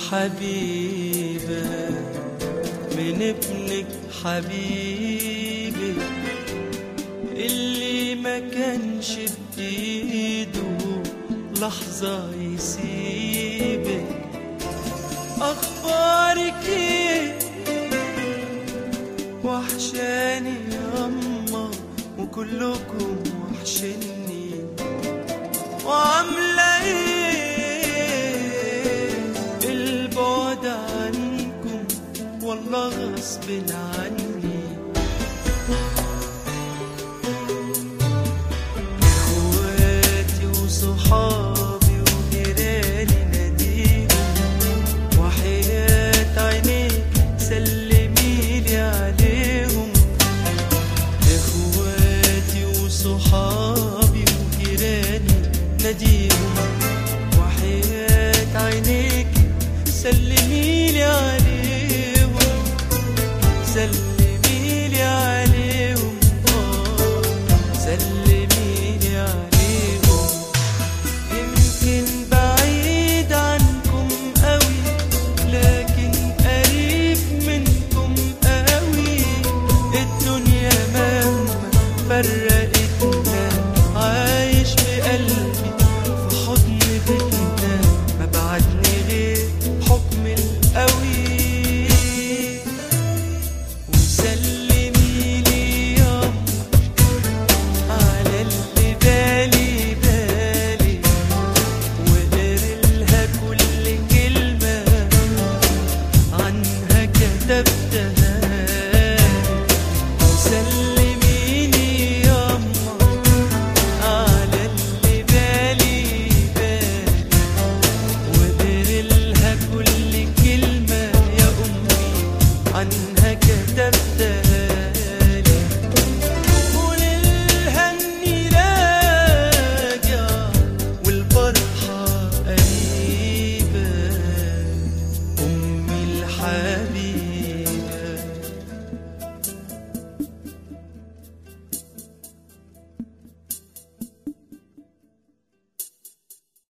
حبيبة من ابنك حبيبي اللي ما كانش بإيده لحظة يسيبك أخبارك إيه وحشاني ياما وكلكم وحشني وعاملة ايه البعد عنكم والله غصب عني اخواتي وصحابي وجيراني ناديهم وحياة عينيك سلميلي عليهم اخواتي وصحابي وجيراني ناديهم وحياة عينيك سلميلي عليهم سلميلي عليهم